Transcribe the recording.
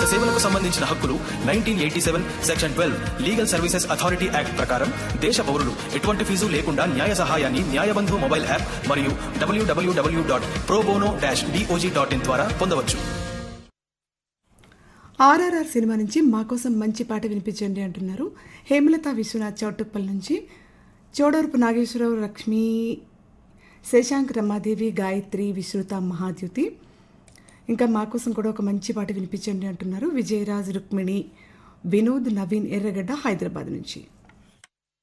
సేవలకు సంబంధించిన హక్కులు nineteen eighty seven section twelve legal services authority act ప్రకారం దేశ పౌరులు ఎటువంటి ఫీజు లేకుండా న్యాయ సహాయాన్ని న్యాయబంధు మొబైల్ యాప్ మరియు W W W dot pro bono dash D O J dot in ద్వారా పొందవచ్చు ఆర్ఆర్ఆర్ సినిమా నుంచి మా కోసం మంచి పాట వినిపించండి అంటున్నారు హేమలత విశ్వనాథ్ చౌటుప్పల్ నుంచి చోడవరపు నాగేశ్వరరావు లక్ష్మి శశాంక్ రమాదేవి గాయత్రి విశ్రుత మహాద్యుతి ఇంకా మా కోసం కూడా ఒక మంచి పాట వినిపించండి అంటున్నారు విజయరాజ్ రుక్మిణి వినోద్ నవీన్ ఎర్రగడ్డ హైదరాబాద్ నుంచి